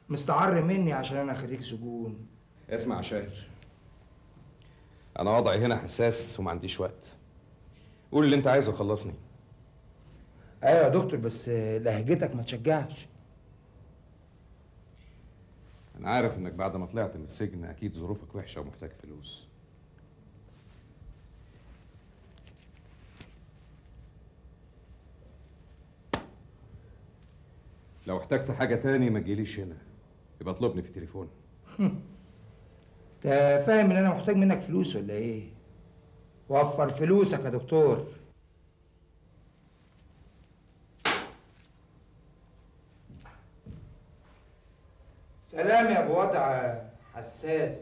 مستعر مني عشان انا خريج سجون اسمع يا شاهر انا وضعي هنا حساس وما عنديش وقت قول اللي انت عايزه وخلصني ايوه يا دكتور بس لهجتك ما تشجعش انا عارف انك بعد ما طلعت من السجن اكيد ظروفك وحشه ومحتاج فلوس لو احتجت حاجه تاني ما تجيليش هنا يبقى اطلبني في التليفون انت فاهم ان انا محتاج منك فلوس ولا ايه وفر فلوسك يا دكتور سلام يا ابو وضع حساس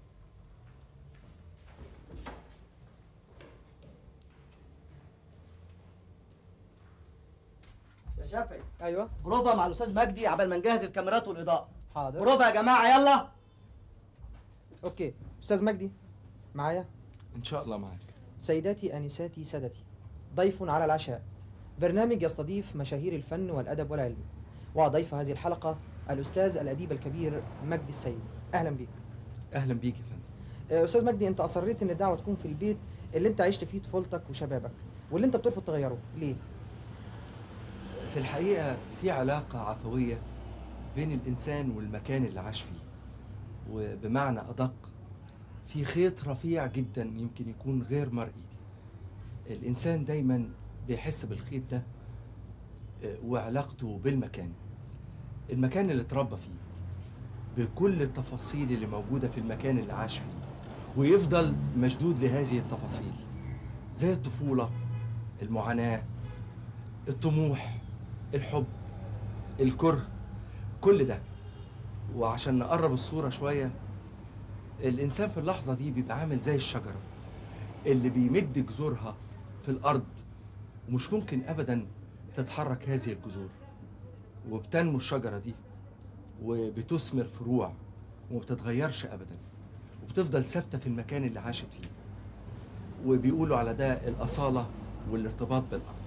يا شافعي ايوه بروفا مع الاستاذ مجدي عبال ما نجهز الكاميرات والاضاءه حاضر بروفا يا جماعه يلا اوكي استاذ مجدي معايا ان شاء الله معاك سيداتي انساتي سادتي ضيف على العشاء برنامج يستضيف مشاهير الفن والادب والعلم وضيف هذه الحلقه الاستاذ الاديب الكبير مجدي السيد اهلا بيك اهلا بيك يا فندم آه، استاذ مجدي انت اصريت ان الدعوه تكون في البيت اللي انت عشت فيه طفولتك وشبابك واللي انت بترفض تغيره ليه في الحقيقه في علاقه عفويه بين الانسان والمكان اللي عاش فيه وبمعنى ادق في خيط رفيع جدا يمكن يكون غير مرئي الانسان دايما بيحس بالخيط ده آه، وعلاقته بالمكان المكان اللي اتربى فيه بكل التفاصيل اللي موجوده في المكان اللي عاش فيه ويفضل مشدود لهذه التفاصيل زي الطفوله المعاناه الطموح الحب الكره كل ده وعشان نقرب الصورة شوية الإنسان في اللحظة دي بيبقى عامل زي الشجرة اللي بيمد جذورها في الأرض ومش ممكن أبدا تتحرك هذه الجذور وبتنمو الشجرة دي وبتثمر فروع وما بتتغيرش أبدا وبتفضل ثابتة في المكان اللي عاشت فيه وبيقولوا على ده الأصالة والارتباط بالأرض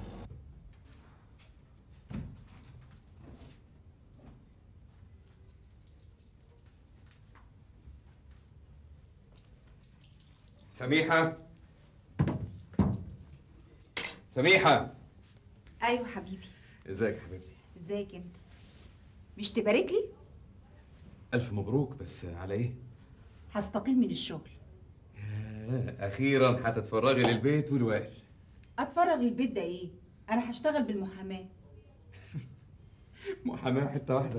سميحه سميحه ايوه حبيبي ازيك يا حبيبتي ازيك انت مش تبارك لي الف مبروك بس على ايه هستقيل من الشغل آه، اخيرا هتتفرغي للبيت والوائل اتفرغ البيت ده ايه انا هشتغل بالمحاماه محاماه حته واحده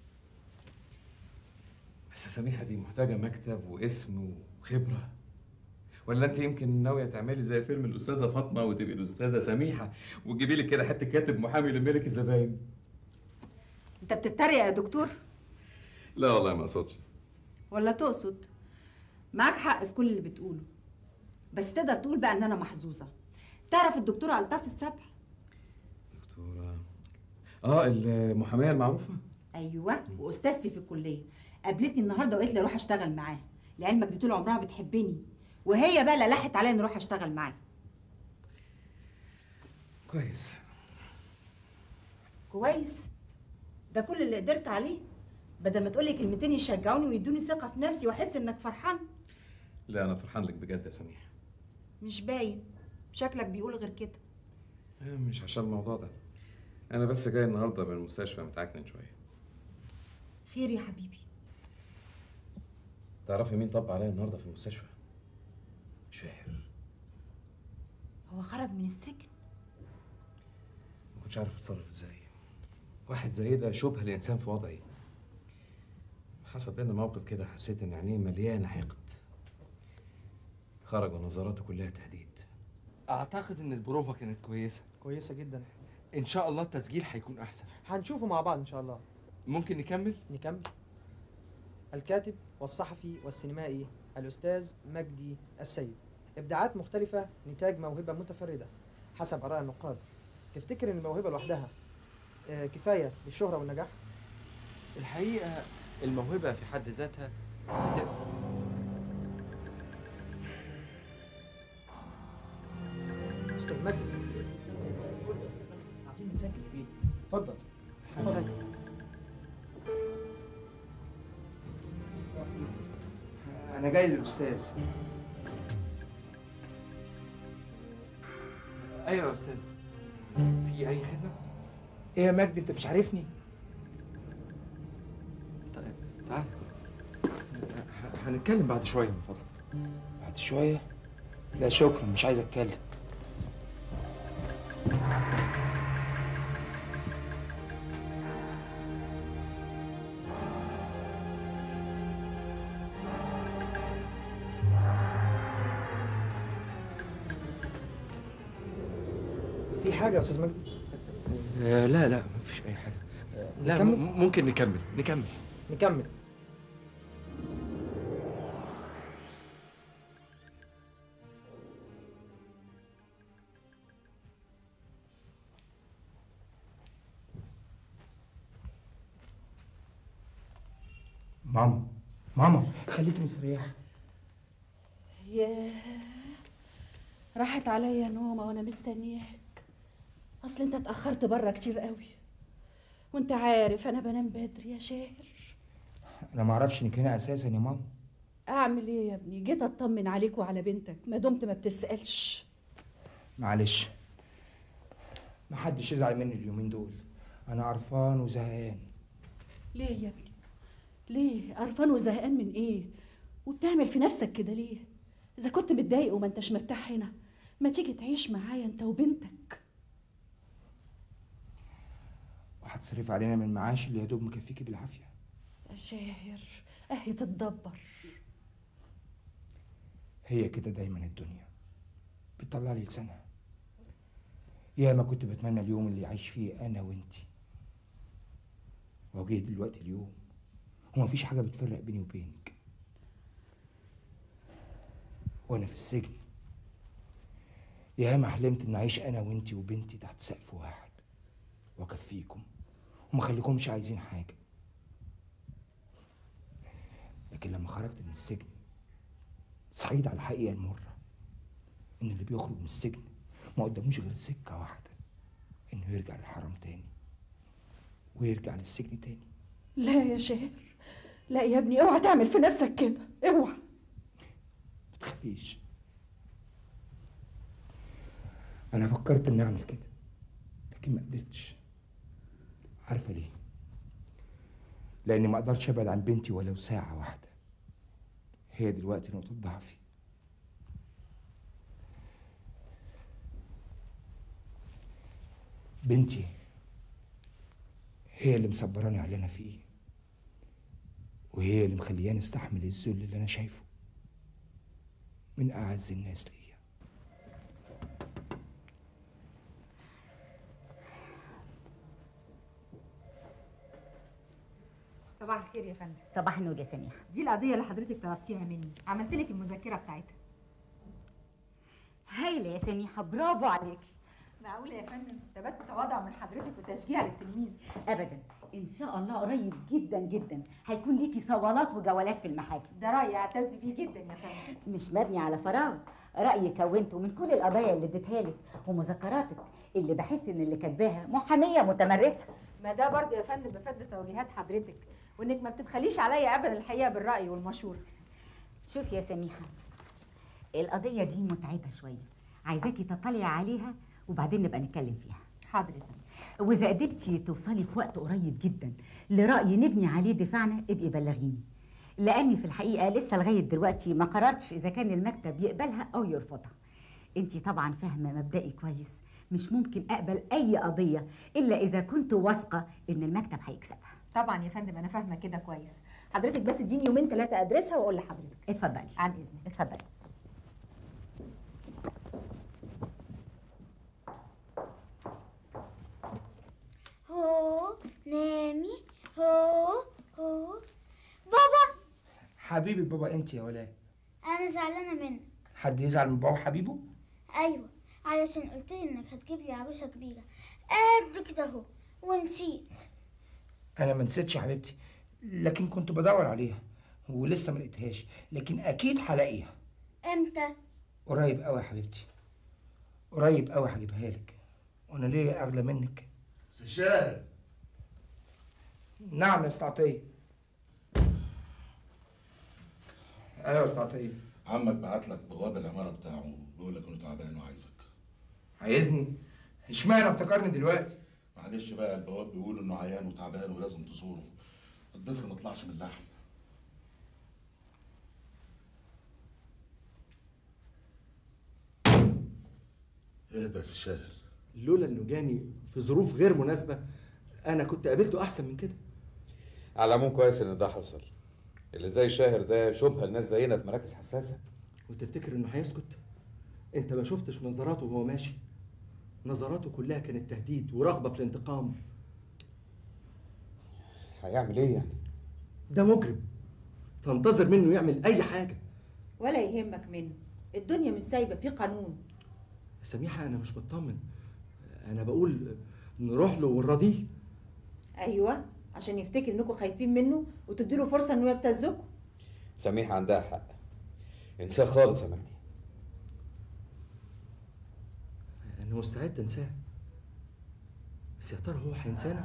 بس يا سميحه دي محتاجه مكتب واسم وخبره ولا انت يمكن ناويه تعملي زي فيلم الاستاذه فاطمه وتبقي الاستاذه سميحه وتجيبي لك كده حته كاتب محامي يلم لك الزباين انت بتتريق يا دكتور لا والله ما اقصدش ولا تقصد معاك حق في كل اللي بتقوله بس تقدر تقول بقى ان انا محظوظه تعرف الدكتوره الطاف السبع دكتوره اه المحاميه المعروفه ايوه واستاذتي في الكليه قابلتني النهارده وقالت لي اروح اشتغل معاها لعلمك دي طول عمرها بتحبني وهي بقى لا لحت عليا اني اروح اشتغل معاها كويس كويس ده كل اللي قدرت عليه بدل ما تقولي كلمتين يشجعوني ويدوني ثقه في نفسي واحس انك فرحان لا انا فرحان لك بجد يا سميحه مش باين شكلك بيقول غير كده آه، مش عشان الموضوع ده انا بس جاي النهارده من المستشفى متعكنن شويه خير يا حبيبي تعرفي مين طب عليا النهارده في المستشفى شاهر هو خرج من السجن ما كنتش عارف اتصرف ازاي واحد زي ده شبه الانسان في وضعي حصل بينا موقف كده حسيت ان عينيه مليانه حقد خرج ونظراته كلها تهديد اعتقد ان البروفا كانت كويسه كويسه جدا ان شاء الله التسجيل هيكون احسن هنشوفه مع بعض ان شاء الله ممكن نكمل نكمل الكاتب والصحفي والسينمائي الأستاذ مجدي السيد إبداعات مختلفة نتاج موهبة متفردة حسب آراء النقاد تفتكر إن الموهبة لوحدها آه، كفاية للشهرة والنجاح؟ الحقيقه الموهبه في حد ذاتها بت... أستاذ مجدي عايزين نسجل فيه اتفضل هنسجل انا جاي للاستاذ ايوه يا استاذ في اي خدمه ايه يا مجدي انت مش عارفني طيب تعال ه- هنتكلم بعد شويه من فضلك بعد شويه لا شكرا مش عايز اتكلم في حاجه يا استاذ مجدي آه لا لا مفيش اي حاجه آه لا نكمل؟ م- ممكن نكمل نكمل نكمل ماما ماما خليكي مستريحه ياه راحت عليا نومه وانا مستنياك اصل انت اتاخرت بره كتير قوي وانت عارف انا بنام بدري يا شاهر انا ما اعرفش انك هنا اساسا يا ماما اعمل ايه يا ابني جيت اطمن عليك وعلى بنتك ما دمت ما بتسالش معلش ما حدش يزعل مني اليومين دول انا قرفان وزهقان ليه يا ابني ليه قرفان وزهقان من ايه وبتعمل في نفسك كده ليه اذا كنت متضايق وما انتش مرتاح هنا ما تيجي تعيش معايا انت وبنتك وهتصرف علينا من المعاش اللي يا دوب مكفيكي بالعافيه يا شاهر اهي تتدبر هي كده دايما الدنيا بتطلع لي لسانها يا ما كنت بتمنى اليوم اللي عايش فيه انا وانتي وجه دلوقتي اليوم ومفيش حاجه بتفرق بيني وبينك وانا في السجن يا ما حلمت ان اعيش انا وانتي وبنتي تحت سقف واحد واكفيكم وما خليكمش عايزين حاجه لكن لما خرجت من السجن صحيت على الحقيقة المرة إن اللي بيخرج من السجن ما قداموش غير سكة واحدة إنه يرجع للحرم تاني ويرجع للسجن تاني لا يا شاهر لا يا ابني اوعى تعمل في نفسك كده اوعى ما تخافيش أنا فكرت إني أعمل كده لكن ما قدرتش عارفة ليه؟ لأني ما أقدرش أبعد عن بنتي ولو ساعة واحدة هي دلوقتي نقطة ضعفي بنتي هي اللي مصبراني على اللي أنا فيه وهي اللي مخلياني استحمل الذل اللي أنا شايفه من أعز الناس ليا صباح الخير يا فندم صباح النور يا سميحه دي القضيه اللي حضرتك طلبتيها مني عملت لك المذكره بتاعتها هايله يا سميحه برافو عليكي معقوله يا فندم ده بس تواضع من حضرتك وتشجيع للتلميذ ابدا ان شاء الله قريب جدا جدا هيكون ليكي صوالات وجولات في المحاكم ده راي اعتز بيه جدا يا فندم مش مبني على فراغ رايي كونته من كل القضايا اللي اديتها لك ومذكراتك اللي بحس ان اللي كاتباها محاميه متمرسه ما ده برضه يا فندم بفضل توجيهات حضرتك وانك ما بتبخليش عليا ابدا الحقيقه بالراي والمشوره شوف يا سميحه القضيه دي متعبه شويه عايزاكي تطلعي عليها وبعدين نبقى نتكلم فيها حاضر يا فندم واذا قدرتي توصلي في وقت قريب جدا لراي نبني عليه دفاعنا ابقي بلغيني لاني في الحقيقه لسه لغايه دلوقتي ما قررتش اذا كان المكتب يقبلها او يرفضها انت طبعا فاهمه مبدئي كويس مش ممكن اقبل اي قضيه الا اذا كنت واثقه ان المكتب هيكسبها طبعا يا فندم انا فاهمه كده كويس حضرتك بس اديني يومين ثلاثه ادرسها واقول لحضرتك اتفضلي عن اذنك اتفضلي هو نامي هو هو بابا حبيبة بابا انت يا ولاء انا زعلانه منك حد يزعل من بابا حبيبه ايوه علشان قلت لي انك هتجيب لي عروسه كبيره قد كده اهو ونسيت انا ما نسيتش يا حبيبتي لكن كنت بدور عليها ولسه ما لقيتهاش لكن اكيد هلاقيها امتى قريب قوي يا حبيبتي قريب قوي هجيبها لك وانا ليه اغلى منك شاهد نعم يا استعطيه ايوه يا استاذ عطيه عمك بعت لك بواب العماره بتاعه بيقول لك انه تعبان وعايزك عايزني اشمعنى افتكرني دلوقتي معلش بقى البواب بيقول انه عيان وتعبان ولازم تزوره الضفر ما طلعش من اللحم اهدى يا شاهر لولا انه جاني في ظروف غير مناسبه انا كنت قابلته احسن من كده على العموم كويس ان ده حصل اللي زي شاهر ده شبهه لناس زينا في مراكز حساسه وتفتكر انه هيسكت انت ما شفتش نظراته وهو ماشي نظراته كلها كانت تهديد ورغبه في الانتقام هيعمل ايه يعني ده مجرم فانتظر منه يعمل اي حاجه ولا يهمك منه الدنيا مش سايبه في قانون سميحه انا مش مطمن انا بقول نروح له ونراضيه ايوه عشان يفتكر انكم خايفين منه وتديله فرصه انه يبتزكم سميحه عندها حق انساه خالص يا مجدي انا مستعد انساه بس يا ترى هو هينسانا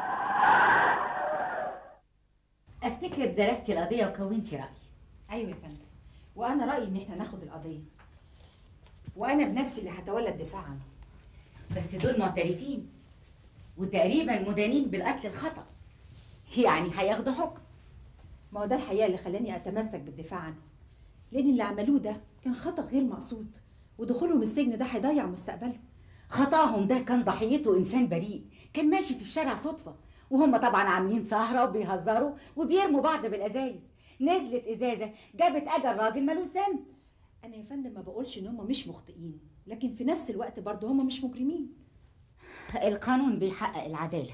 افتكر درستي القضيه وكونتي راي ايوه يا فندم وانا رايي ان احنا ناخد القضيه وانا بنفسي اللي هتولى الدفاع عنه بس دول معترفين وتقريبا مدانين بالقتل الخطا يعني هياخدوا حكم ما هو ده الحقيقه اللي خلاني اتمسك بالدفاع عنه لان اللي عملوه ده كان خطا غير مقصود ودخولهم السجن ده هيضيع مستقبلهم خطاهم ده كان ضحيته انسان بريء كان ماشي في الشارع صدفه وهم طبعا عاملين سهره وبيهزروا وبيرموا بعض بالازايز نزلت ازازه جابت اجل راجل ملوش ذنب انا يا فندم ما بقولش ان هم مش مخطئين لكن في نفس الوقت برضه هم مش مجرمين القانون بيحقق العداله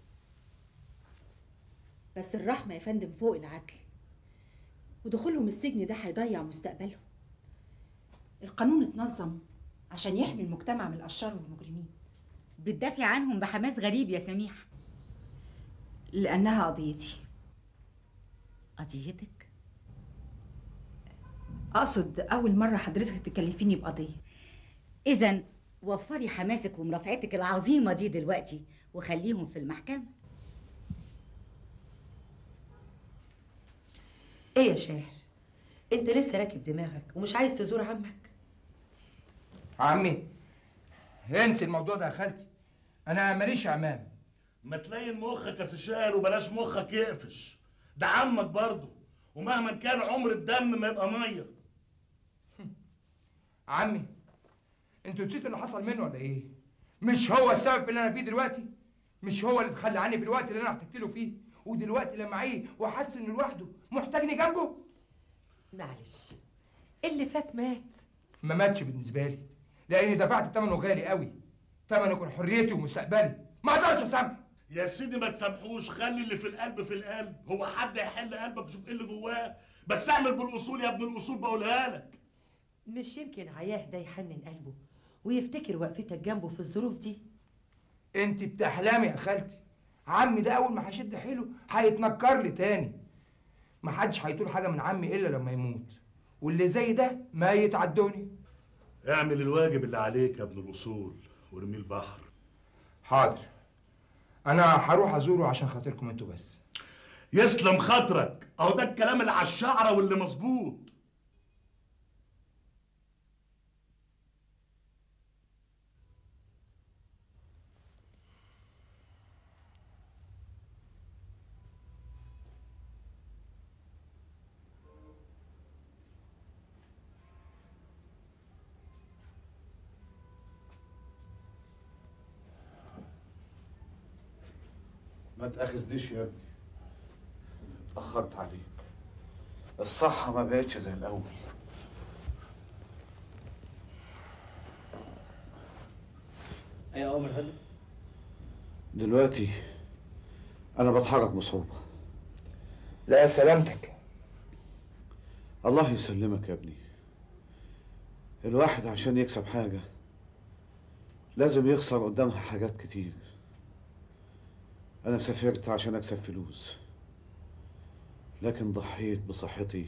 بس الرحمه يا فندم فوق العدل ودخولهم السجن ده هيضيع مستقبلهم القانون اتنظم عشان يحمي المجتمع من الاشرار والمجرمين بتدافع عنهم بحماس غريب يا سميحه لانها قضيتي قضيتك اقصد اول مره حضرتك تكلفيني بقضيه اذا وفري حماسك ومرافعتك العظيمه دي دلوقتي وخليهم في المحكمه ايه يا شاهر انت لسه راكب دماغك ومش عايز تزور عمك عمي انسي الموضوع ده يا خالتي انا ماليش عمام ما تلين مخك يا شاهر وبلاش مخك يقفش ده عمك برضه ومهما كان عمر الدم ما يبقى ميه عمي انتوا نسيتوا اللي حصل منه ولا ايه مش هو السبب في اللي انا فيه دلوقتي مش هو اللي تخلى عني في الوقت اللي انا احتجت له فيه ودلوقتي لما عيه وحس انه لوحده محتاجني جنبه معلش اللي فات مات ما ماتش بالنسبه لي لاني دفعت ثمنه غالي قوي ثمن يكون حريتي ومستقبلي ما اقدرش اسامحه يا سيدي ما تسامحوش خلي اللي في القلب في القلب هو حد يحل قلبك ويشوف ايه اللي جواه بس اعمل بالاصول يا ابن الاصول بقولها لك مش يمكن عياه ده يحنن قلبه ويفتكر وقفتك جنبه في الظروف دي انت بتحلمي يا خالتي عمي ده اول ما هيشد حيله هيتنكر لي تاني ما حدش هيطول حاجه من عمي الا لما يموت واللي زي ده ما يتعدوني اعمل الواجب اللي عليك يا ابن الاصول وارميه البحر حاضر انا هروح ازوره عشان خاطركم انتوا بس يسلم خاطرك اهو ده الكلام اللي على الشعره واللي مظبوط ما تاخذنيش يا ابني اتاخرت عليك الصحه ما بقتش زي الاول ايه يا عمر هلا دلوقتي انا بتحرك بصعوبه لا سلامتك الله يسلمك يا ابني الواحد عشان يكسب حاجه لازم يخسر قدامها حاجات كتير انا سافرت عشان اكسب فلوس لكن ضحيت بصحتي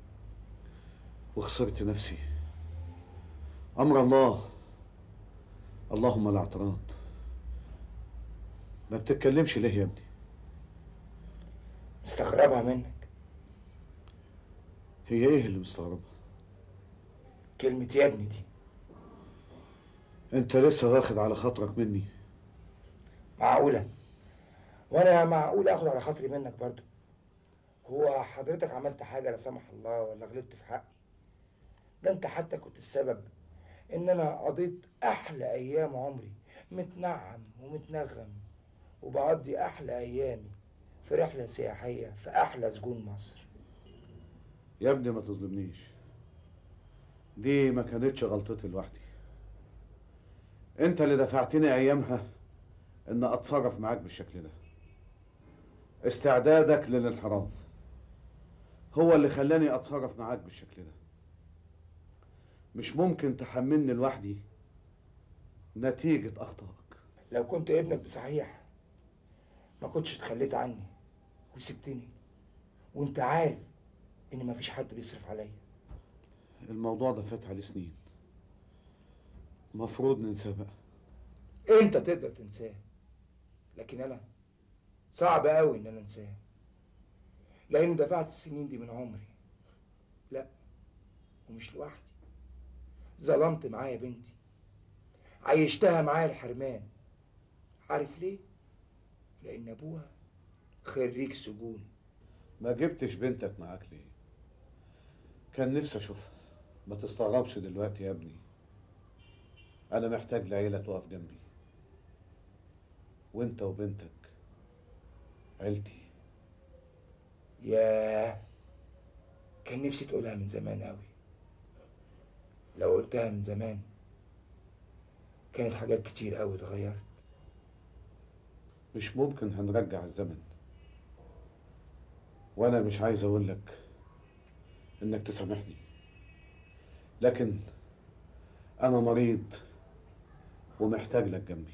وخسرت نفسي امر الله اللهم لا اعتراض ما بتتكلمش ليه يا ابني مستغربها منك هي ايه اللي مستغربها كلمة يا ابني دي انت لسه واخد على خاطرك مني معقولة وانا معقول اخد على خاطري منك برضو هو حضرتك عملت حاجة لا سمح الله ولا غلطت في حقي ده انت حتى كنت السبب ان انا قضيت احلى ايام عمري متنعم ومتنغم وبقضي احلى ايامي في رحلة سياحية في احلى سجون مصر يا ابني ما تظلمنيش دي ما كانتش غلطتي لوحدي انت اللي دفعتني ايامها ان اتصرف معاك بالشكل ده استعدادك للانحراف هو اللي خلاني اتصرف معاك بالشكل ده مش ممكن تحملني لوحدي نتيجة اخطائك لو كنت ابنك بصحيح ما كنتش اتخليت عني وسبتني وانت عارف ان مفيش حد بيصرف عليا الموضوع ده فات عليه سنين مفروض ننساه بقى انت تقدر تنساه لكن انا صعب قوي ان انا انساه لان دفعت السنين دي من عمري لا ومش لوحدي ظلمت معايا بنتي عيشتها معايا الحرمان عارف ليه لان ابوها خريج سجون ما جبتش بنتك معاك ليه كان نفسي اشوفها ما تستغربش دلوقتي يا ابني انا محتاج لعيله تقف جنبي وانت وبنتك عيلتي ياه كان نفسي تقولها من زمان قوي لو قلتها من زمان كانت حاجات كتير قوي اتغيرت مش ممكن هنرجع الزمن وانا مش عايز اقول لك انك تسامحني لكن انا مريض ومحتاج لك جنبي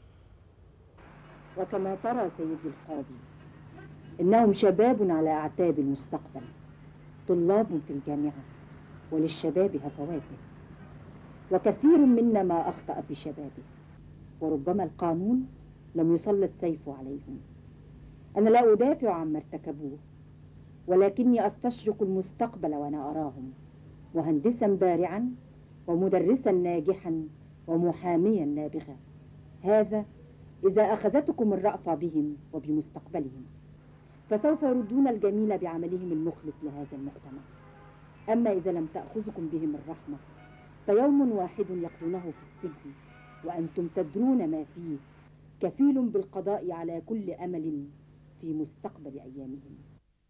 وكما ترى سيدي القاضي إنهم شباب على أعتاب المستقبل طلاب في الجامعة وللشباب هفواته وكثير منا ما أخطأ في شبابه وربما القانون لم يسلط سيفه عليهم أنا لا أدافع عما ارتكبوه ولكني أستشرق المستقبل وأنا أراهم مهندسا بارعا ومدرسا ناجحا ومحاميا نابغا هذا إذا أخذتكم الرأفة بهم وبمستقبلهم فسوف يردون الجميل بعملهم المخلص لهذا المجتمع أما إذا لم تأخذكم بهم الرحمة فيوم واحد يقضونه في السجن وأنتم تدرون ما فيه كفيل بالقضاء على كل أمل في مستقبل أيامهم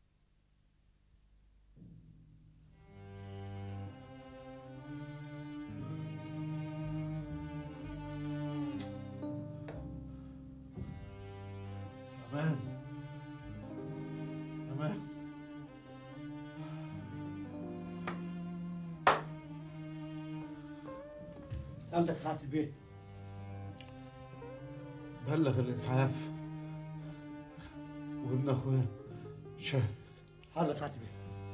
امان امان سلامتك ساعة البيت بلغ الاسعاف وابن اخويا شاهد حاضر ساعة البيت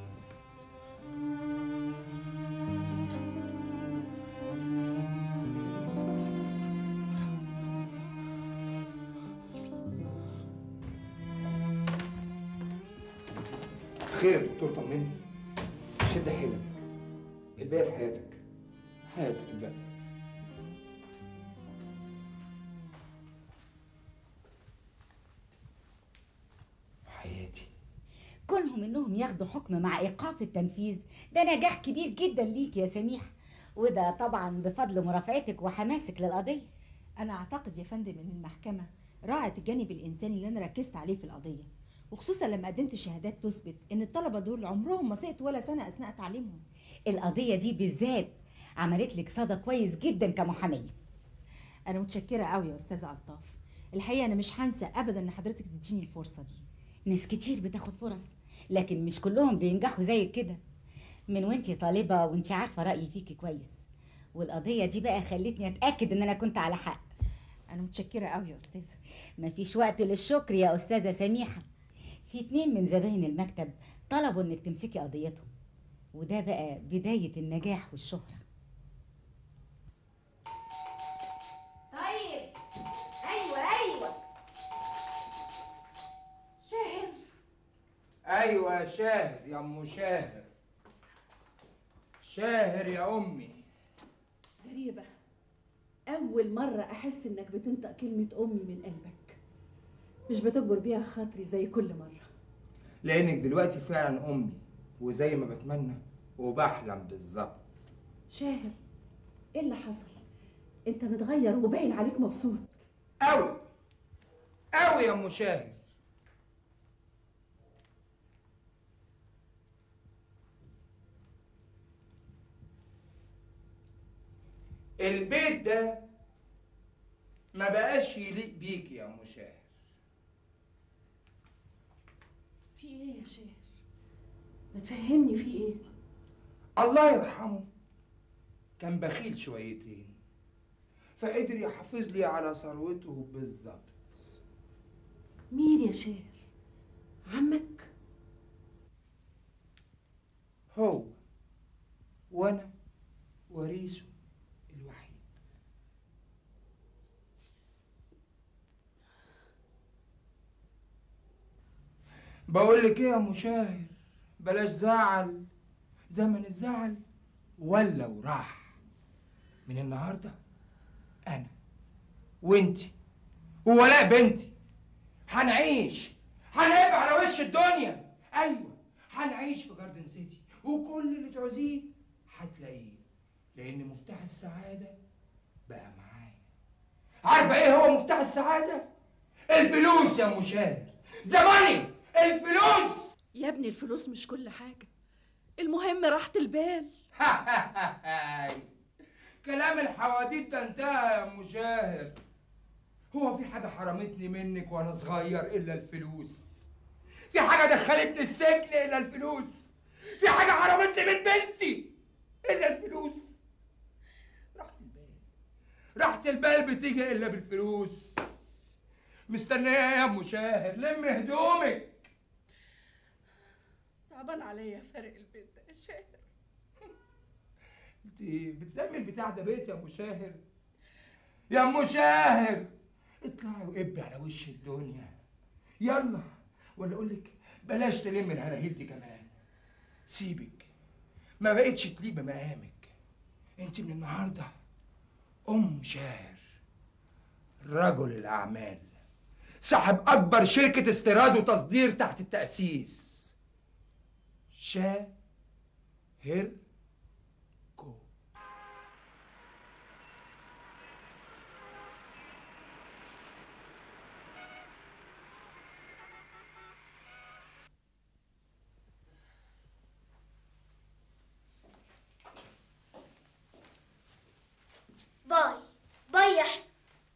خير يا دكتور طمني شد حيلك الباقي في حياتك حياتك الباقي حياتي كونهم انهم ياخدوا حكم مع ايقاف التنفيذ ده نجاح كبير جدا ليك يا سميح وده طبعا بفضل مرافعتك وحماسك للقضيه أنا أعتقد يا فندم إن المحكمة راعت الجانب الإنساني اللي أنا ركزت عليه في القضية وخصوصا لما قدمت شهادات تثبت إن الطلبة دول عمرهم ما سقطوا ولا سنة أثناء تعليمهم القضيه دي بالذات عملت لك صدى كويس جدا كمحاميه أنا متشكرة قوي يا أستاذة ألطاف الحقيقة أنا مش هنسى أبدا إن حضرتك تديني الفرصة دي ناس كتير بتاخد فرص لكن مش كلهم بينجحوا زي كده من وانتي طالبه وانتي عارفه رايي فيكي كويس والقضيه دي بقى خلتني اتاكد ان انا كنت على حق انا متشكره قوي يا استاذه مفيش وقت للشكر يا استاذه سميحه في اتنين من زباين المكتب طلبوا انك تمسكي قضيتهم وده بقى بدايه النجاح والشهره طيب ايوه ايوه شاهر ايوه يا شاهر يا ام شاهر شاهر يا امي غريبة أول مرة أحس إنك بتنطق كلمة أمي من قلبك مش بتجبر بيها خاطري زي كل مرة لانك دلوقتي فعلا امي وزي ما بتمنى وبحلم بالظبط شاهر إيه اللي حصل؟ أنت متغير وباين عليك مبسوط قوي قوي يا ام شاهر البيت ده ما بقاش يليق بيك يا ام شاهر في إيه يا شاهر؟ ما تفهمني في إيه؟ الله يرحمه كان بخيل شويتين فقدر يحافظ لي على ثروته بالظبط مين يا شاهر؟ عمك؟ هو وانا وريثه الوحيد بقول لك ايه يا مشاهر بلاش زعل زمن الزعل ولا وراح من النهارده انا وانتي وولاء بنتي هنعيش هنبقى على وش الدنيا ايوه هنعيش في جاردن سيتي وكل اللي تعوزيه هتلاقيه لان مفتاح السعاده بقى معايا عارفه ايه هو مفتاح السعاده الفلوس يا مشاهر زماني الفلوس يا ابني الفلوس مش كل حاجة المهم راحة البال كلام الحواديت ده انتهى يا مشاهر هو في حاجة حرمتني منك وانا صغير الا الفلوس في حاجة دخلتني السجن الا الفلوس في حاجة حرمتني من بنتي الا الفلوس راحة البال راحة البال بتيجي الا بالفلوس مستنية ايه يا مشاهر لم هدومك صعبان عليا فرق البيت ده يا شاهر انت بتسمي البتاع ده بيت يا مشاهر يا مشاهر اطلعي وقبي على وش الدنيا يلا ولا اقول لك بلاش تلم الهلاهيل دي كمان سيبك ما بقتش تليق بمقامك انت من النهارده ام شاهر رجل الاعمال صاحب اكبر شركه استيراد وتصدير تحت التاسيس شاهر باي باي يا احمد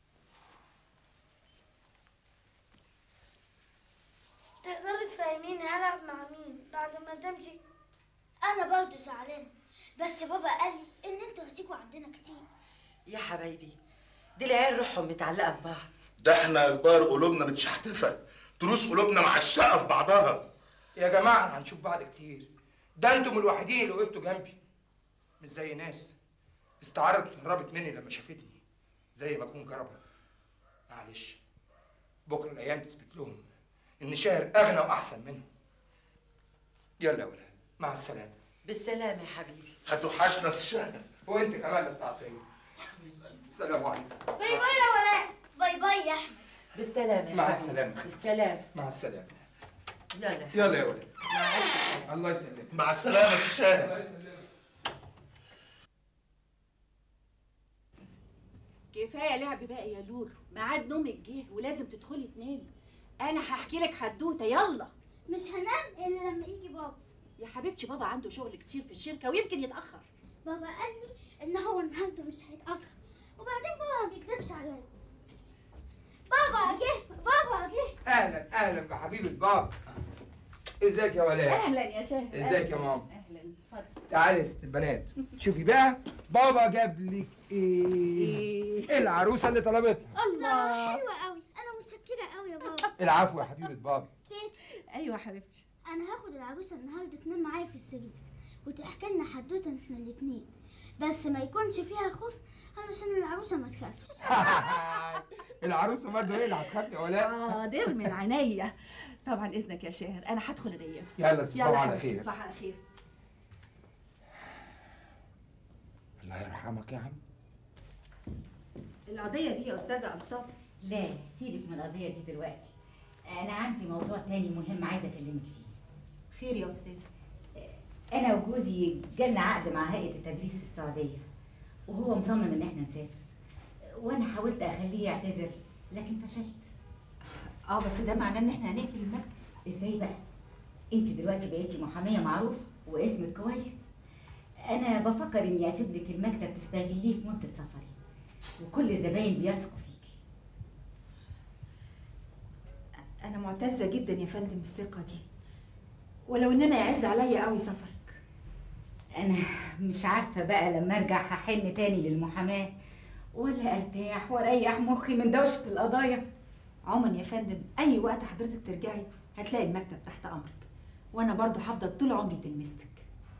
تقدري تفهميني هلعب مع مين بعد ما تمشي انا برضو زعلانه بس بابا قال لي ان انتوا هتيجوا عندنا كتير يا حبايبي دي العيال روحهم متعلقه ببعض ده احنا كبار قلوبنا متشحتفه تروس قلوبنا معشقه في بعضها يا جماعه هنشوف بعض كتير ده انتم الوحيدين اللي وقفتوا جنبي مش زي ناس استعرضت وهربت مني لما شافتني زي ما اكون جربها معلش بكره الايام تثبت لهم ان شاهر اغنى واحسن منهم يلا يا ولاد مع السلامه بالسلامه يا حبيبي هتوحشنا الشهر وانت كمان يا استاذ عطيه السلام عليكم باي باي يا ولاء باي باي يا احمد بالسلامه يا مع حبيبي. السلامه بالسلامه مع السلامه يلا يلا يا ولاد الله يسلمك مع السلامه يا شاهر الله يسلمك كفايه لعب بقى يا لولو ميعاد نومك جه ولازم تدخلي تنامي انا هحكي لك حدوته يلا مش هنام الا لما يجي بابا يا حبيبتي بابا عنده شغل كتير في الشركه ويمكن يتاخر بابا قال لي ان هو النهارده مش هيتاخر وبعدين بابا ما بيكذبش عليا بابا جه بابا جه اهلا اهلا بحبيبه بابا ازيك يا ولاء اهلا يا شاهد ازيك يا ماما اهلا اتفضل تعالي يا ست البنات شوفي بقى بابا جاب لك ايه العروسه اللي طلبتها الله حلوه قوي انا متشكره قوي يا بابا العفو يا حبيبه بابا تيتا ايوه يا حبيبتي انا هاخد العروسه النهارده تنام معايا في السرير وتحكي لنا حدوته احنا الاتنين بس ما يكونش فيها خوف علشان العروسه ما تخافش العروسه برضه هي اللي هتخاف يا ولاء حاضر من عينيا طبعا اذنك يا شاهر انا هدخل انام يلا تصبحوا على حبيبتي، خير. تصبح على خير الله يرحمك يا عم القضية دي يا أستاذة ألطاف لا سيبك من القضية دي دلوقتي أنا عندي موضوع تاني مهم عايزة أكلمك فيه خير يا أستاذة أنا وجوزي جالنا عقد مع هيئة التدريس في السعودية وهو مصمم إن إحنا نسافر وأنا حاولت أخليه يعتذر لكن فشلت اه بس ده معناه ان احنا هنقفل المكتب ازاي بقى انت دلوقتي بقيتي محاميه معروفه واسمك كويس انا بفكر اني اسيب لك المكتب تستغليه في مده سفري وكل الزباين بيثقوا فيكي أنا معتزة جدا يا فندم بالثقة دي ولو إن أنا يعز عليا قوي سفرك انا مش عارفه بقى لما ارجع هحن تاني للمحاماه ولا ارتاح واريح مخي من دوشه القضايا عموما يا فندم أي وقت حضرتك ترجعي هتلاقي المكتب تحت أمرك وأنا برضو هفضل طول عمري تلمستك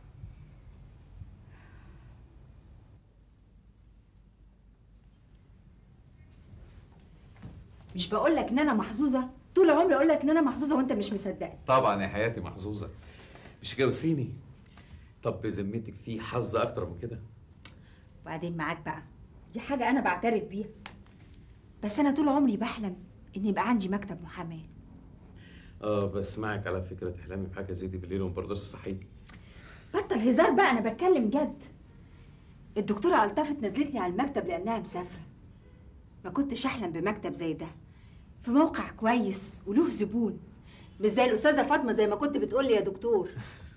مش بقول لك ان انا محظوظه طول عمري اقول لك ان انا محظوظه وانت مش مصدقني طبعا يا حياتي محظوظه مش كده وسريني طب بذمتك في حظ اكتر من كده وبعدين معاك بقى دي حاجه انا بعترف بيها بس انا طول عمري بحلم ان يبقى عندي مكتب محاماه اه بس معك على فكره تحلمي بحاجه زي دي بالليل وما برضاش صحيح بطل هزار بقى انا بتكلم جد الدكتوره الطفت نزلتني على المكتب لانها مسافره ما كنتش احلم بمكتب زي ده في موقع كويس وله زبون مش زي الاستاذه فاطمه زي ما كنت بتقولي يا دكتور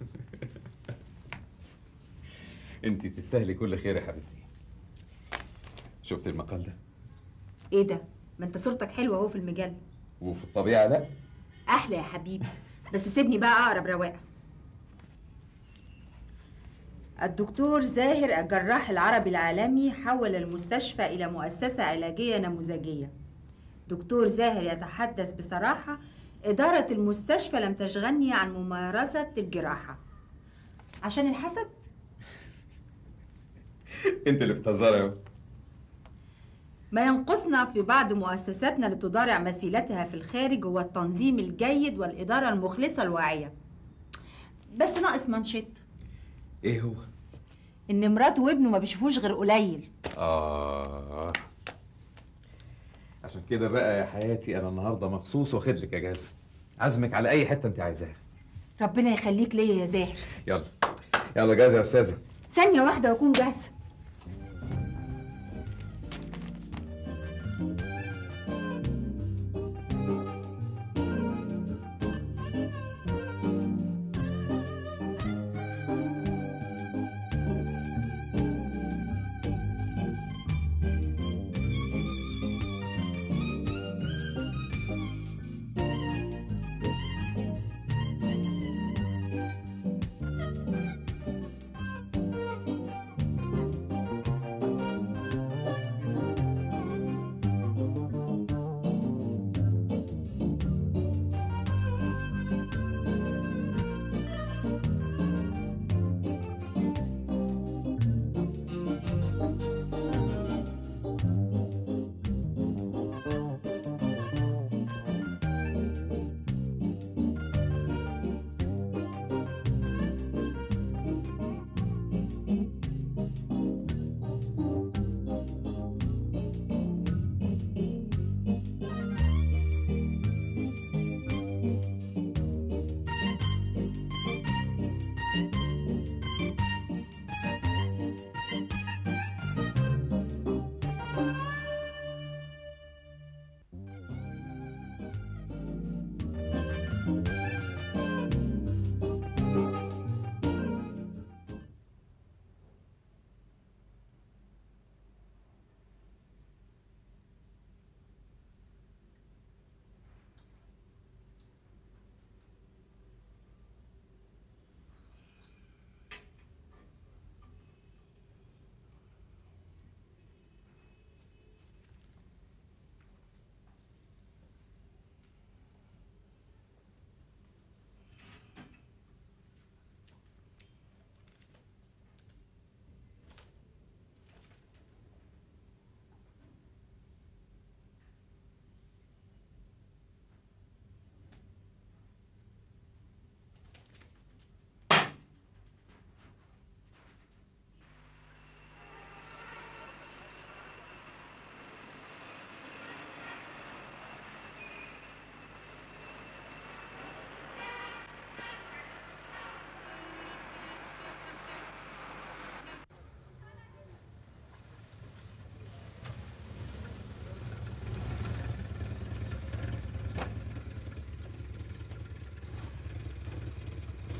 انت تستاهلي كل خير يا حبيبتي شفت المقال ده ايه ده ما انت صورتك حلوه اهو في المجله وفي الطبيعه لا احلى يا حبيبي بس سيبني بقى اقرب رواقه الدكتور زاهر الجراح العربي العالمي حول المستشفى إلى مؤسسة علاجية نموذجية دكتور زاهر يتحدث بصراحة إدارة المستشفى لم تشغلني عن ممارسة الجراحة عشان الحسد انت اللي بتهزري اهو ما ينقصنا في بعض مؤسساتنا لتضارع مثيلتها في الخارج هو التنظيم الجيد والإدارة المخلصة الواعية بس ناقص منشط ايه هو إن مراته وابنه ما بيشوفوش غير قليل اه عشان كده بقى يا حياتي انا النهارده مخصوص واخد لك اجازه عزمك على اي حته انت عايزاها ربنا يخليك ليا يا زاهر يلا يلا جاهزه يا استاذه ثانية واحدة وأكون جاهزة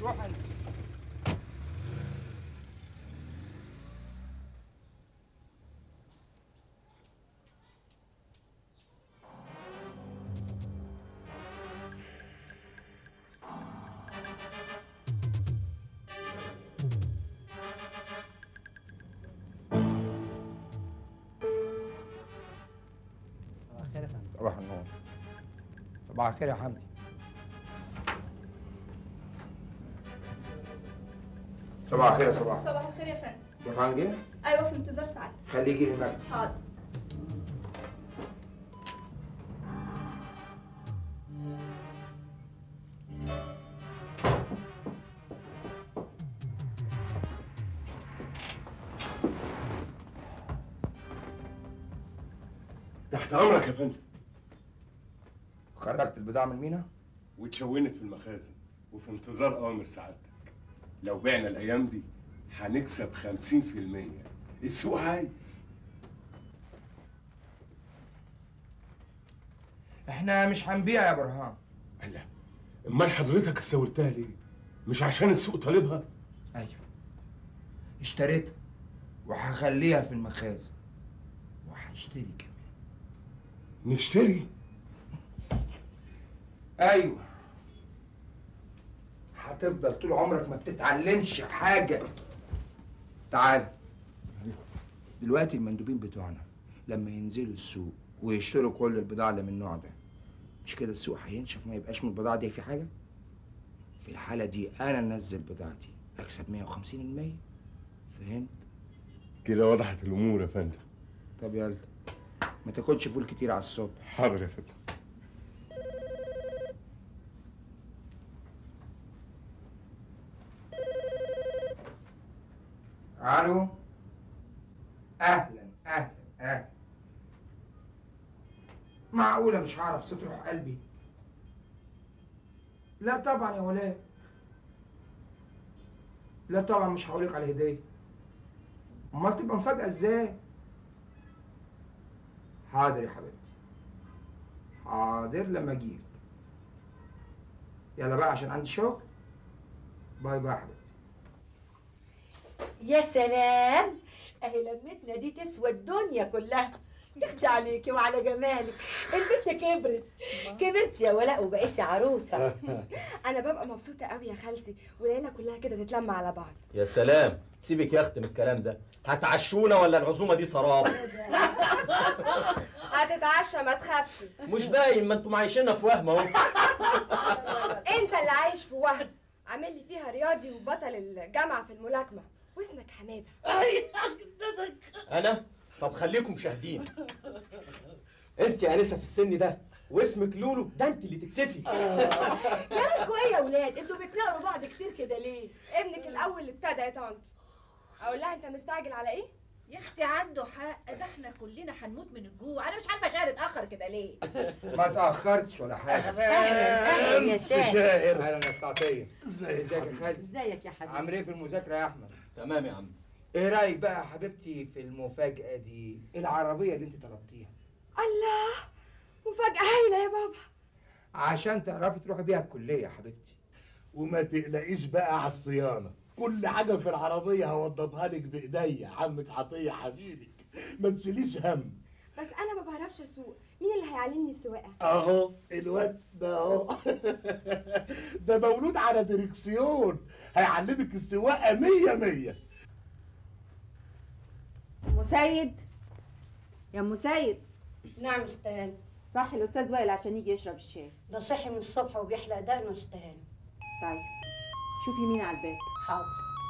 روح انت صباح النور صباح الخير يا حمدي صباح الخير يا صباح صباح الخير يا فندم برهان جه ايوه في انتظار سعادتك خليه يجي لي المكتب حاضر تحت امرك يا فندم خرجت البضاعة من المينا واتشونت في المخازن وفي انتظار اوامر سعادتك لو بعنا الايام دي هنكسب 50% السوق عايز احنا مش هنبيع يا برهان لا امال حضرتك سويتها ليه مش عشان السوق طالبها ايوه اشتريتها وهخليها في المخازن وهشتري كمان نشتري ايوه هتفضل طول عمرك ما بتتعلمش حاجه تعال دلوقتي المندوبين بتوعنا لما ينزلوا السوق ويشتروا كل البضاعه اللي من النوع ده مش كده السوق هينشف ما يبقاش من البضاعه دي في حاجه في الحاله دي انا انزل بضاعتي اكسب 150% فهمت كده وضحت الامور يا فندم طب يلا ما تاكلش فول كتير على الصبح حاضر يا فندم الو اهلا اهلا اهلا معقوله مش هعرف صوت روح قلبي لا طبعا يا ولاء لا طبعا مش هقولك على هديه امال تبقى مفاجاه ازاي حاضر يا حبيبتي حاضر لما اجيلك يلا بقى عشان عندي شغل باي باي يا حبيبتي يا سلام اهي لمتنا دي تسوى الدنيا كلها يا اختي عليكي وعلى جمالك البنت كبرت كبرت يا ولاء وبقيتي عروسه انا ببقى مبسوطه قوي يا خالتي والعيله كلها كده تتلم على بعض يا سلام سيبك يا اختي من الكلام ده هتعشونا ولا العزومه دي سراب هتتعشى ما تخافش مش باين ما انتم عايشيننا في وهم اهو انت اللي عايش في وهم عامل لي فيها رياضي وبطل الجامعه في الملاكمه واسمك حماده انا طب خليكم شاهدين انت انسه في السن ده واسمك لولو ده انت اللي تكسفي جرالكوا ايه يا ولاد انتوا بتناقروا بعض كتير كده ليه ابنك الاول اللي ابتدى يا طنط اقول لها انت مستعجل على ايه يا اختي عنده حق ده احنا كلنا هنموت من الجوع انا مش عارفه شهر اتاخر كده ليه ما تاخرتش ولا حاجه أهلاً، أهلاً يا شاهر. اهلا يا استعطيه ازيك يا خالتي ازيك يا حبيبي عامل ايه في المذاكره يا احمد تمام يا عم ايه رايك بقى يا حبيبتي في المفاجاه دي العربيه اللي انت طلبتيها الله مفاجاه هايله يا بابا عشان تعرفي تروحي بيها الكليه يا حبيبتي وما تقلقيش بقى على الصيانه كل حاجه في العربيه هوضبها لك بايديا عمك عطيه حبيبك ما تشيليش هم بس انا ما بعرفش اسوق مين اللي هيعلمني السواقه اهو الواد ده اهو ده مولود على دريكسيون هيعلمك السواقه مية مية مسيد يا ام مسيد نعم استهان صح الاستاذ وائل عشان يجي يشرب الشاي ده صحي من الصبح وبيحلق دقنه استهان طيب شوفي مين على الباب حاضر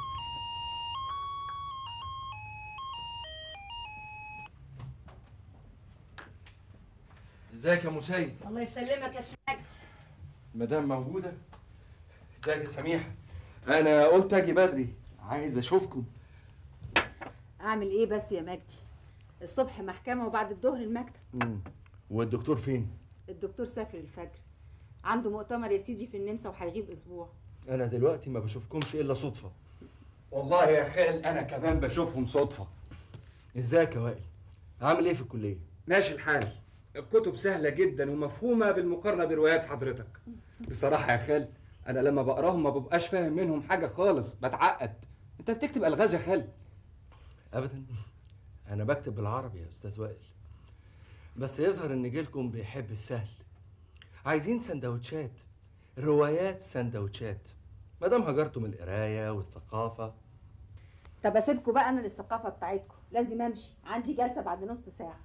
ازيك يا مسيد الله يسلمك يا سعد مدام موجوده ازيك يا سميحه انا قلت اجي بدري عايز اشوفكم اعمل ايه بس يا مجدي الصبح محكمه وبعد الظهر المكتب مم. والدكتور فين الدكتور سافر الفجر عنده مؤتمر يا سيدي في النمسا وهيغيب اسبوع انا دلوقتي ما بشوفكمش الا صدفه والله يا خال انا كمان بشوفهم صدفه ازيك يا وائل عامل ايه في الكليه ماشي الحال الكتب سهله جدا ومفهومه بالمقارنه بروايات حضرتك بصراحه يا خال انا لما بقراهم ما ببقاش فاهم منهم حاجه خالص بتعقد انت بتكتب الغاز يا خالي ابدا انا بكتب بالعربي يا استاذ وائل بس يظهر ان جيلكم بيحب السهل عايزين سندوتشات روايات سندوتشات ما دام هجرتم القرايه والثقافه طب اسيبكم بقى انا للثقافه بتاعتكم لازم امشي عندي جلسه بعد نص ساعه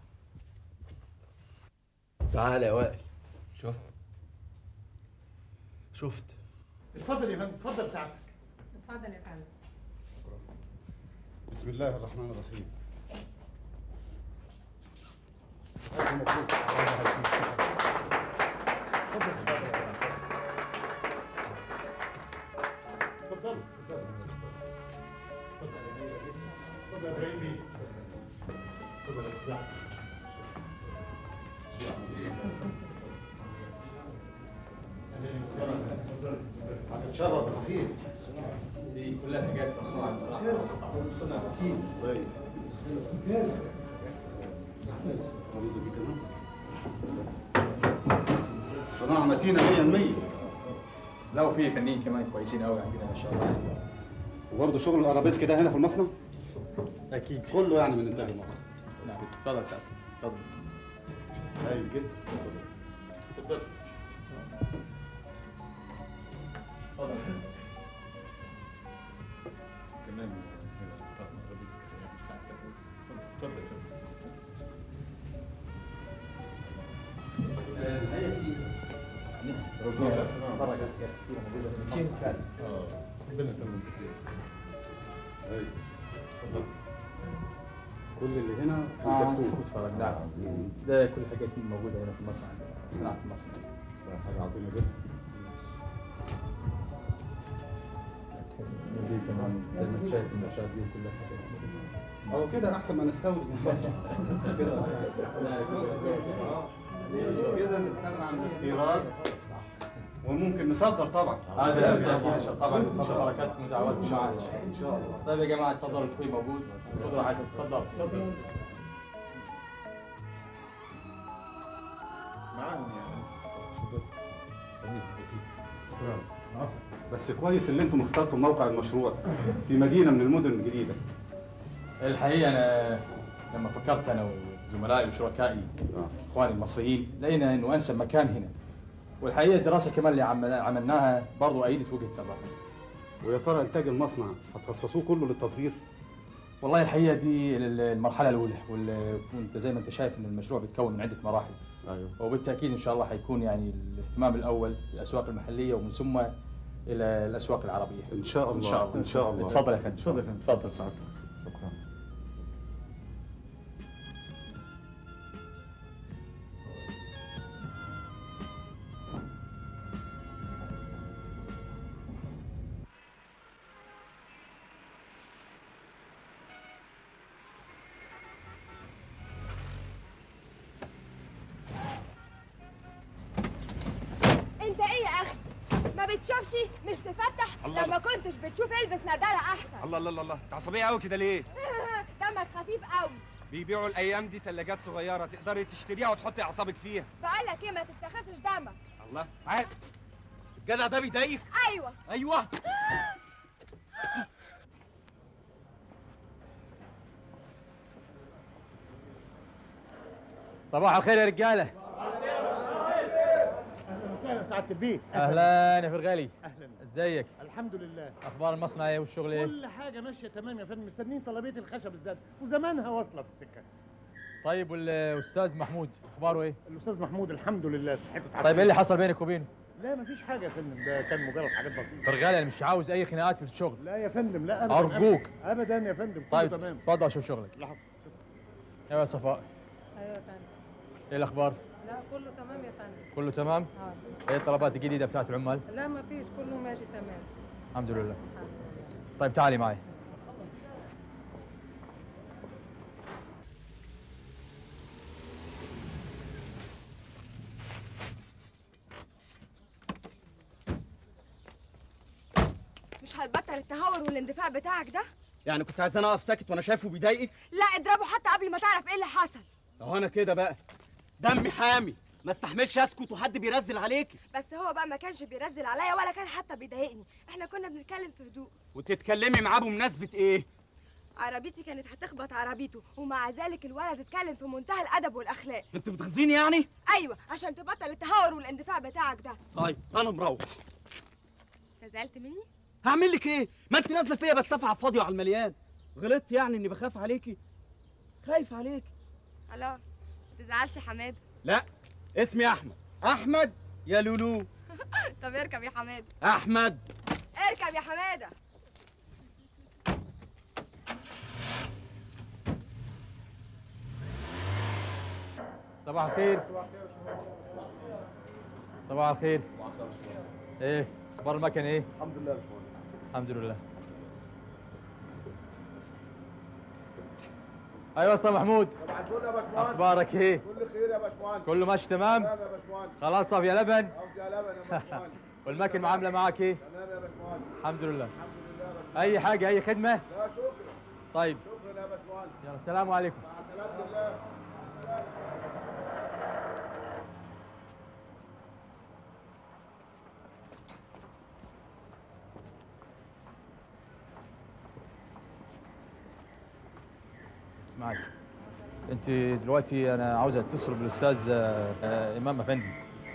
تعال يا وائل شفت شفت اتفضل يا فندم اتفضل سعادتك اتفضل يا فندم بسم الله الرحمن الرحيم اتفضلوا اتفضل اتفضل يا ابراهيم بيه اتفضل يا استاذ هتتشرب يا صحيح دي كلها حاجات مصنوعه بصراحه طيب ممتاز عايزة دي كمان صناعة متينة 100% لو في فنانين كمان كويسين قوي عندنا ما شاء الله وبرضه شغل الارابيسك ده هنا في المصنع اكيد كله يعني من انتاج المصنع نعم اتفضل سعد اتفضل هايل جدا اتفضل اتفضل كمان هنا طقم ارابيسك يعني ساعتك اتفضل اتفضل ربنا يتمم هايل اتفضل كل اللي هنا اه مكتوب. اتفرج نعم ده كل الحاجات دي موجوده هنا في المصنع صناعه المصنع ده حاجة عظيمة جدا دي كمان زي ما انت شايف النقاشات دي كلها حاجات هو كده احسن ما نستورد من بره كده آه. كده نستغنى عن الاستيراد وممكن نصدر طبعا هذا مساكين طبعا تفضل بركاتكم ودعواتكم معنا ان شاء الله طيب يا جماعه تفضلوا الكوي موجود خذوا راحتكم تفضل تفضل معاهم يعني بس كويس اللي انتم اخترتوا موقع المشروع في مدينه من المدن الجديده الحقيقه انا لما فكرت انا وزملائي وشركائي اخواني المصريين لقينا انه انسب مكان هنا والحقيقه الدراسه كمان اللي عمل- عملناها برضو ايدت وجهه نظرنا ويا ترى انتاج المصنع هتخصصوه كله للتصدير والله الحقيقه دي ال- المرحله الاولى وال- وانت زي ما انت شايف ان المشروع بيتكون من عده مراحل ايوه وبالتاكيد ان شاء الله حيكون يعني الاهتمام الاول بالاسواق المحليه ومن ثم الى الاسواق العربيه ان شاء الله ان شاء الله ان شاء الله تفضل يا فندم تفضل يا فندم تفضل سعادتك شكرا انت ايه يا اخي ما بتشوفش مش تفتح الله. لما كنتش بتشوف البس نضاره احسن الله الله الله الله انت عصبيه قوي كده ليه دمك خفيف قوي بيبيعوا الايام دي ثلاجات صغيره تقدري تشتريها وتحطي اعصابك فيها بقول لك ايه ما تستخفش دمك الله عادي الجدع ده بيضايقك ايوه ايوه صباح الخير يا رجاله اهلا وسهلا سعاده البيت اهلا يا فرغالي اهلا ازيك الحمد لله اخبار المصنع ايه والشغل ايه كل حاجه ماشيه تمام يا فندم مستنيين طلبيه الخشب الزاد وزمانها واصله في السكه طيب والاستاذ محمود اخباره ايه الاستاذ محمود الحمد لله صحته طيب ايه اللي حصل بينك وبينه لا مفيش حاجه يا فندم ده كان مجرد حاجات بسيطه فرغالي انا مش عاوز اي خناقات في الشغل لا يا فندم لا ابدا أرجوك. ابدا, أبداً يا فندم كله طيب تمام اتفضل شوف شغلك لا ايوه يا صفاء ايوه يا فندم ايه الاخبار لا كله تمام يا فندم كله تمام اه ايه الطلبات الجديده بتاعت العمال لا ما فيش كله ماشي تمام الحمد لله طيب تعالي معي مش هتبطل التهور والاندفاع بتاعك ده يعني كنت عايز انا اقف ساكت وانا شايفه بيضايقك لا اضربه حتى قبل ما تعرف ايه اللي حصل اهو انا كده بقى دمي حامي ما استحملش اسكت وحد بيرزل عليكي بس هو بقى ما كانش بيرزل عليا ولا كان حتى بيضايقني احنا كنا بنتكلم في هدوء وتتكلمي معاه بمناسبه ايه عربيتي كانت هتخبط عربيته ومع ذلك الولد اتكلم في منتهى الادب والاخلاق انت بتغزيني يعني ايوه عشان تبطل التهور والاندفاع بتاعك ده طيب انا مروح انت زعلت مني هعمل لك ايه ما انت نازله فيا بس على الفاضي وعلى المليان غلطت يعني اني بخاف عليكي خايف عليكي خلاص ما تزعلش حماده لا اسمي احمد احمد يا لولو طب اركب يا حماده احمد اركب يا حماده صباح الخير صباح الخير ايه اخبار المكن ايه الحمد لله يا باشمهندس الحمد لله ايوه يا استاذ محمود صباح الفل يا باشمهندس اخبارك ايه كل خير يا باشمهندس كله ماشي تمام تمام يا باشمهندس خلاص صافي يا لبن عاوز يا لبن يا باشمهندس والمكن معامله معاك ايه تمام يا باشمهندس الحمد لله الحمد لله يا باشمهندس اي حاجه اي خدمه لا شكرا طيب شكرا يا باشمهندس يلا السلام عليكم مع سلامة الله اسمعي انت دلوقتي انا عاوز اتصل بالاستاذ آه، آه، امام افندي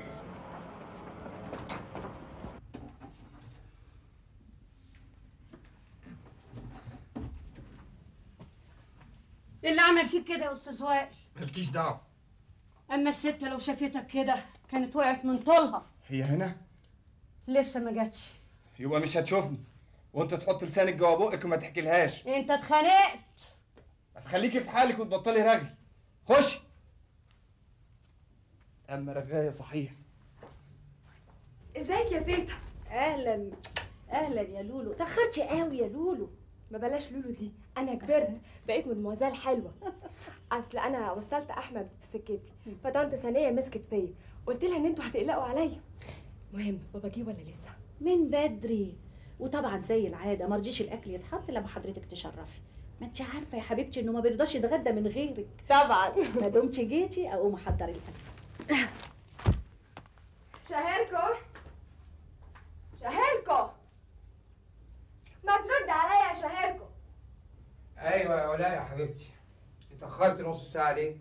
ايه اللي عمل فيك كده يا استاذ وائل مالكيش دعوه اما الست لو شافتك كده كانت وقعت من طولها هي هنا لسه ما جاتش يبقى مش هتشوفني وانت تحط لسانك جوا بقك وما تحكيلهاش انت اتخانقت هتخليكي في حالك وتبطلي رغي خش اما رغايه صحيح ازيك يا تيتا اهلا اهلا يا لولو تاخرتي قوي يا لولو ما بلاش لولو دي انا كبرت بقيت مدموزيل حلوه اصل انا وصلت احمد في سكتي فطنط ثانيه مسكت فيا قلت لها ان انتوا هتقلقوا عليا مهم بابا جه ولا لسه من بدري وطبعا زي العاده ما رضيش الاكل يتحط لما حضرتك تشرفي ما انت عارفه يا حبيبتي انه ما بيرضاش يتغدى من غيرك طبعا ما دمتي جيتي اقوم احضر الاكل شهركو شهركو ما ترد عليا يا شهركو ايوه يا ولاء يا حبيبتي اتاخرت نص ساعه ليه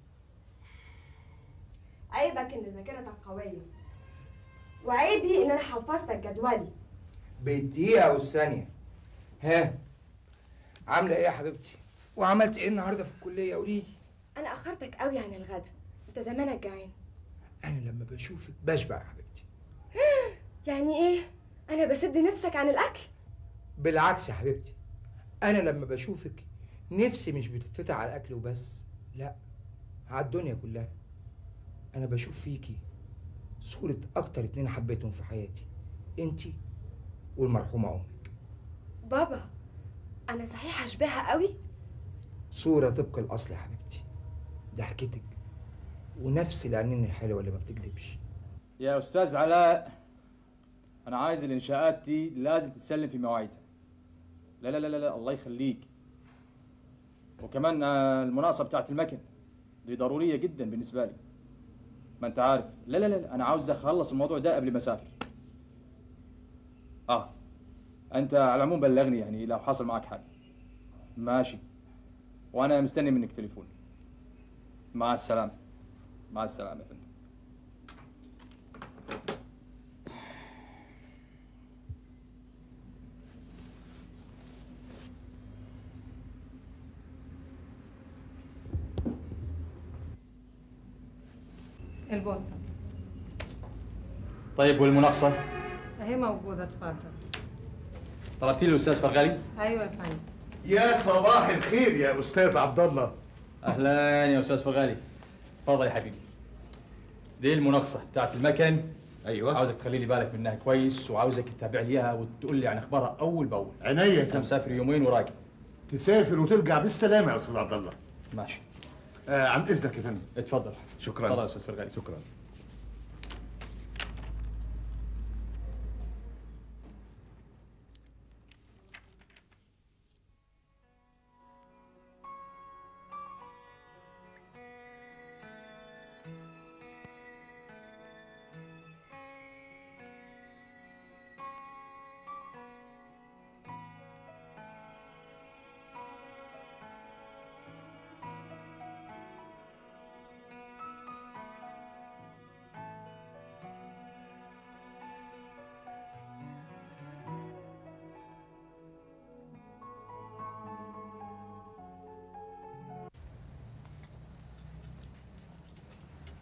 عيبك ان ذاكرتك قويه وعيبي ان انا حفظتك جدولي بالدقيقه والثانيه ها عامله ايه يا حبيبتي وعملت ايه النهارده في الكليه قولي لي انا اخرتك قوي عن الغدا انت زمانك جعان انا لما بشوفك بشبع يا حبيبتي يعني ايه انا بسد نفسك عن الاكل بالعكس يا حبيبتي انا لما بشوفك نفسي مش بتتفتح على الاكل وبس لا على الدنيا كلها انا بشوف فيكي صورة اكتر اتنين حبيتهم في حياتي انتي والمرحومة امك بابا انا صحيح هشبهها قوي صورة طبق الاصل يا حبيبتي ضحكتك ونفس العينين الحلوة اللي ما بتكدبش يا استاذ علاء انا عايز الانشاءات دي لازم تتسلم في مواعيدها لا لا لا لا, لا الله يخليك وكمان آه، المناقصه بتاعت المكن دي ضروريه جدا بالنسبه لي ما انت عارف لا لا لا انا عاوز اخلص الموضوع ده قبل ما اسافر اه انت على العموم بلغني يعني لو حصل معك حاجه ماشي وانا مستني منك تليفون مع السلامه مع السلامه يا فندم البوسطة طيب والمناقصه اهي موجودة اتفضل طلبتي لي الاستاذ فرغالي ايوه يا فندم يا صباح الخير يا استاذ عبد الله اهلا يا استاذ فرغالي اتفضل يا حبيبي دي المناقصه بتاعت المكن ايوه عاوزك تخلي لي بالك منها كويس وعاوزك تتابع لي اياها وتقول لي عن اخبارها اول باول عينيا يا انا فندم. مسافر يومين وراجع تسافر وترجع بالسلامه يا استاذ عبد الله ماشي آه عن اذنك يا فندم اتفضل شكرا اتفضل يا استاذ فرغالي شكرا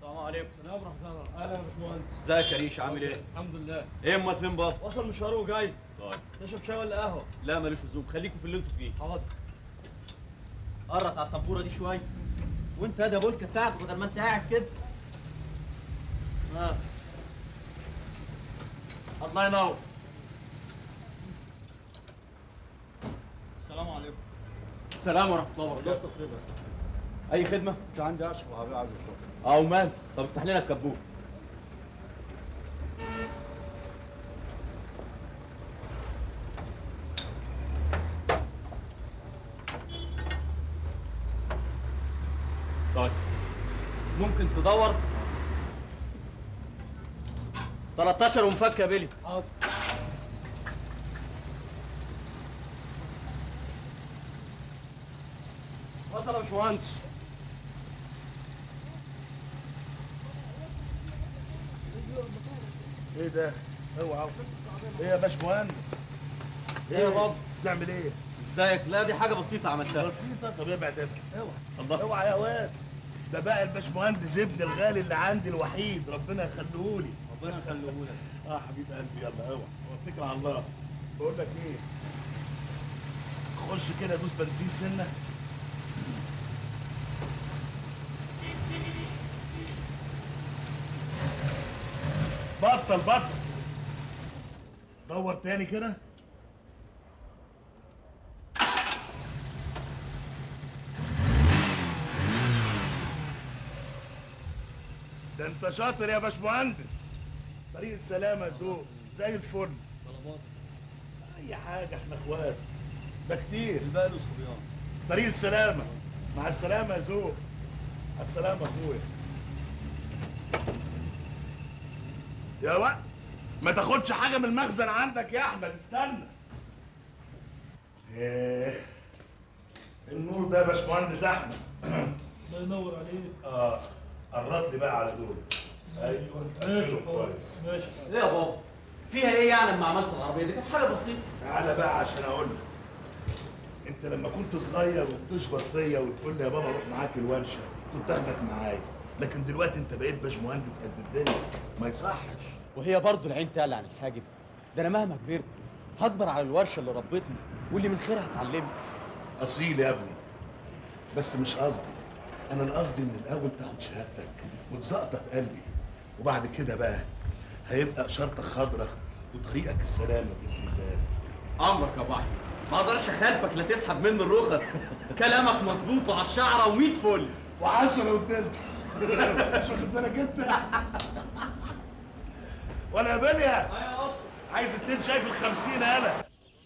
السلام عليكم السلام ورحمه الله اهلا يا باشمهندس ازيك يا ريش عامل ايه؟ الحمد لله ايه امال فين بابا؟ وصل مشواره وجاي طيب تشرب شاي ولا قهوه لا مالوش لزوم خليكوا في اللي انتوا فيه حاضر قرط على الطبوره دي شويه وانت يا بولكا ساعد بدل ما انت قاعد كده ها الله ينور السلام عليكم السلام ورحمه الله وبركاته خلصت خير اي خدمه؟ كنت عندي اشرف وحبيبي عايز اشرب اه ومال طب افتح لنا الكبوت طيب ممكن تدور 13 ومفك يا بيلي حاضر اتفضل يا باشمهندس ايه ده؟ اوعى ايه يا باشمهندس؟ ايه يا بابا؟ بتعمل ايه؟ ازيك لا دي حاجه بسيطه عملتها بسيطة طب ابعد ابعد اوعى الله. اوعى يا واد ده بقى الباشمهندس ابن الغالي اللي عندي الوحيد ربنا يخليهولي ربنا يخليهولك اه حبيب قلبي يلا اوعى واتكل على الله بقول لك ايه خش كده دوس بنزين سنه بطل بطل دور تاني كده ده انت شاطر يا باشمهندس طريق السلامة يا ذوق زي الفل اي حاجة احنا اخوات ده كتير الباقي صبيان طريق السلامة مع السلامة يا ذوق مع السلامة اخويا يا وقت ما تاخدش حاجة من المخزن عندك يا احمد استنى ايه النور ده يا باشمهندس احمد الله ينور عليك اه قرط لي بقى على دول ايوه قفله كويس ماشي ايه يا بابا فيها ايه يعني لما عملت العربيه دي كانت حاجه بسيطه تعالى بقى عشان اقول لك انت لما كنت صغير وبتشبط فيا وتقول لي يا بابا روح معاك الورشه كنت اخدك معايا لكن دلوقتي انت بقيت باشمهندس قد الدنيا ما يصحش وهي برضه العين تعلى عن الحاجب ده انا مهما كبرت هكبر على الورشه اللي ربتني واللي من خيرها اتعلمت اصيل يا ابني بس مش قصدي انا القصدي ان الاول تاخد شهادتك وتزقطط قلبي وبعد كده بقى هيبقى اشارتك خضرة وطريقك السلامه باذن الله امرك يا ابو احمد ما اقدرش اخالفك لا تسحب مني الرخص كلامك مظبوط وعلى الشعره و100 فل وعشرة وتلت مش واخد بالك انت ولا يا بليا عايز اتنين شايف الخمسين انا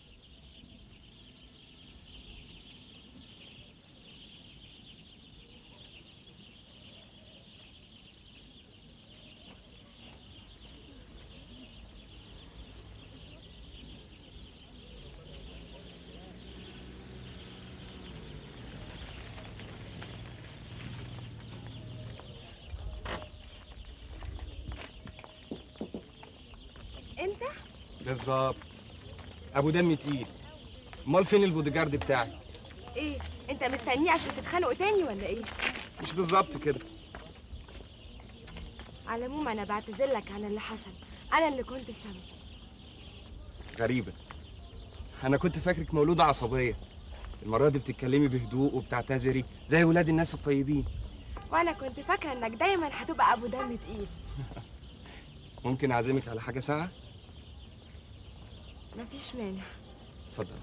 انت بالظبط ابو دم تقيل امال فين البوديجارد بتاعك ايه انت مستنيه عشان تتخانقوا تاني ولا ايه مش بالظبط كده على العموم انا بعتذر لك عن اللي حصل انا اللي كنت السبب غريبه انا كنت فاكرك مولوده عصبيه المره دي بتتكلمي بهدوء وبتعتذري زي ولاد الناس الطيبين وانا كنت فاكره انك دايما هتبقى ابو دم تقيل ممكن اعزمك على حاجه ساعه مفيش مانع اتفضل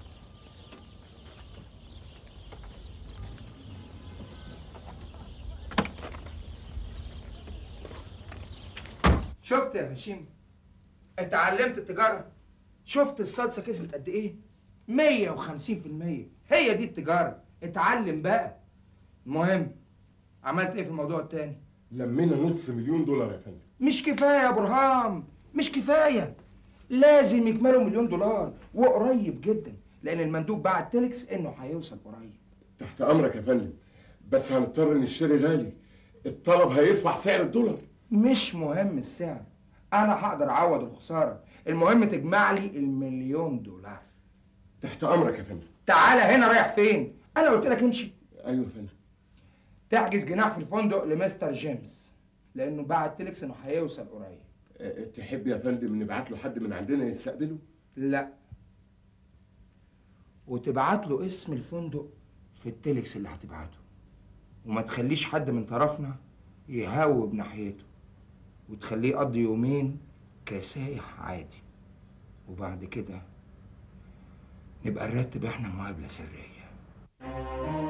شفت يا هشيم اتعلمت التجارة شفت الصلصة كسبت قد ايه 150% هي دي التجارة اتعلم بقى المهم عملت ايه في الموضوع التاني لمينا نص مليون دولار يا فندم مش كفاية يا برهام مش كفاية لازم يكملوا مليون دولار وقريب جدا لان المندوب بعت تيلكس انه هيوصل قريب تحت امرك يا فندم بس هنضطر نشتري غالي الطلب هيرفع سعر الدولار مش مهم السعر انا هقدر اعوض الخسارة المهم تجمع لي المليون دولار تحت امرك يا فندم تعالى هنا رايح فين انا قلت لك امشي ايوه يا فندم تحجز جناح في الفندق لمستر جيمس لانه بعت تليكس انه هيوصل قريب أه، تحب يا فندم نبعت له حد من عندنا يستقبله لا وتبعت له اسم الفندق في التليكس اللي هتبعته وما تخليش حد من طرفنا يهاوب ناحيته وتخليه يقضي يومين كسايح عادي وبعد كده نبقى نرتب احنا مقابلة سرية